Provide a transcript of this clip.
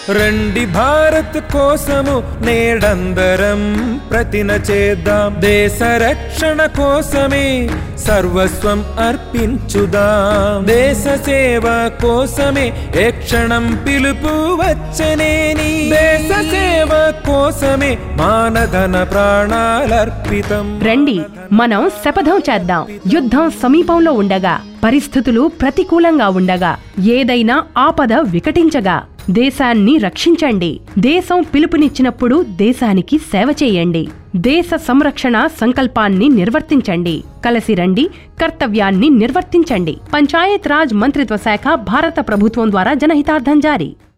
రండి భారత్ కోసము నేడందరం ప్రతిన చేద్దాం దేశ రక్షణ కోసమే సర్వస్వం అర్పించుదాం దేశ సేవ కోసమే ఏ క్షణం పిలుపు వచ్చనేని దేశ సేవ కోసమే మానధన ప్రాణాలర్పితం రండి మనం శపథం చేద్దాం యుద్ధం సమీపంలో ఉండగా పరిస్థితులు ప్రతికూలంగా ఉండగా ఏదైనా ఆపద వికటించగా దేశాన్ని రక్షించండి దేశం పిలుపునిచ్చినప్పుడు దేశానికి సేవ చేయండి దేశ సంరక్షణ సంకల్పాన్ని నిర్వర్తించండి కలిసి రండి కర్తవ్యాన్ని నిర్వర్తించండి పంచాయత్ రాజ్ మంత్రిత్వ శాఖ భారత ప్రభుత్వం ద్వారా జనహితార్థం జారీ